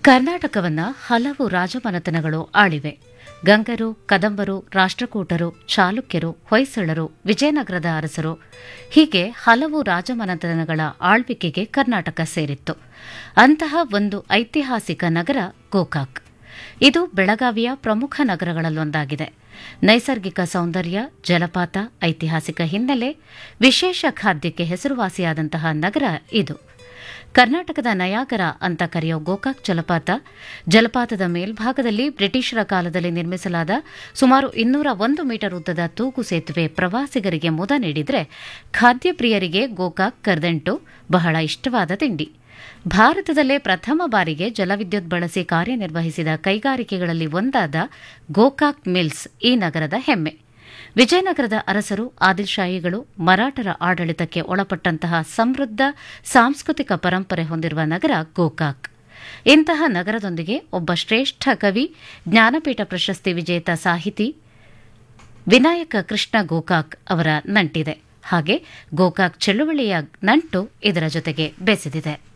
ಕರ್ನಾಟಕವನ್ನ ಹಲವು ರಾಜಮನೆತನಗಳು ಆಳಿವೆ ಗಂಗರು ಕದಂಬರು ರಾಷ್ಟ್ರಕೂಟರು ಚಾಲುಕ್ಯರು ಹೊಯ್ಸಳರು ವಿಜಯನಗರದ ಅರಸರು ಹೀಗೆ ಹಲವು ರಾಜಮನೆತನಗಳ ಆಳ್ವಿಕೆಗೆ ಕರ್ನಾಟಕ ಸೇರಿತ್ತು ಅಂತಹ ಒಂದು ಐತಿಹಾಸಿಕ ನಗರ ಗೋಕಾಕ್ ಇದು ಬೆಳಗಾವಿಯ ಪ್ರಮುಖ ನಗರಗಳಲ್ಲೊಂದಾಗಿದೆ ನೈಸರ್ಗಿಕ ಸೌಂದರ್ಯ ಜಲಪಾತ ಐತಿಹಾಸಿಕ ಹಿನ್ನೆಲೆ ವಿಶೇಷ ಖಾದ್ಯಕ್ಕೆ ಹೆಸರುವಾಸಿಯಾದಂತಹ ನಗರ ಇದು ಕರ್ನಾಟಕದ ನಯಾಗರ ಅಂತ ಕರೆಯೋ ಗೋಕಾಕ್ ಜಲಪಾತ ಜಲಪಾತದ ಮೇಲ್ಭಾಗದಲ್ಲಿ ಬ್ರಿಟಿಷರ ಕಾಲದಲ್ಲಿ ನಿರ್ಮಿಸಲಾದ ಸುಮಾರು ಇನ್ನೂರ ಒಂದು ಮೀಟರ್ ಉದ್ದದ ತೂಗು ಸೇತುವೆ ಪ್ರವಾಸಿಗರಿಗೆ ಮುದ ನೀಡಿದರೆ ಖಾದ್ಯ ಪ್ರಿಯರಿಗೆ ಗೋಕಾಕ್ ಕರ್ದಂಟು ಬಹಳ ಇಷ್ಟವಾದ ತಿಂಡಿ ಭಾರತದಲ್ಲೇ ಪ್ರಥಮ ಬಾರಿಗೆ ಜಲವಿದ್ಯುತ್ ಬಳಸಿ ಕಾರ್ಯನಿರ್ವಹಿಸಿದ ಕೈಗಾರಿಕೆಗಳಲ್ಲಿ ಒಂದಾದ ಗೋಕಾಕ್ ಮಿಲ್ಸ್ ಈ ನಗರದ ಹೆಮ್ಮೆ ವಿಜಯನಗರದ ಅರಸರು ಆದಿಲ್ಶಾಹಿಗಳು ಮರಾಠರ ಆಡಳಿತಕ್ಕೆ ಒಳಪಟ್ಟಂತಹ ಸಮೃದ್ಧ ಸಾಂಸ್ಕೃತಿಕ ಪರಂಪರೆ ಹೊಂದಿರುವ ನಗರ ಗೋಕಾಕ್ ಇಂತಹ ನಗರದೊಂದಿಗೆ ಒಬ್ಬ ಶ್ರೇಷ್ಠ ಕವಿ ಜ್ಞಾನಪೀಠ ಪ್ರಶಸ್ತಿ ವಿಜೇತ ಸಾಹಿತಿ ವಿನಾಯಕ ಕೃಷ್ಣ ಗೋಕಾಕ್ ಅವರ ನಂಟಿದೆ ಹಾಗೆ ಗೋಕಾಕ್ ಚಳುವಳಿಯ ನಂಟು ಇದರ ಜೊತೆಗೆ ಬೆಸೆದಿದೆ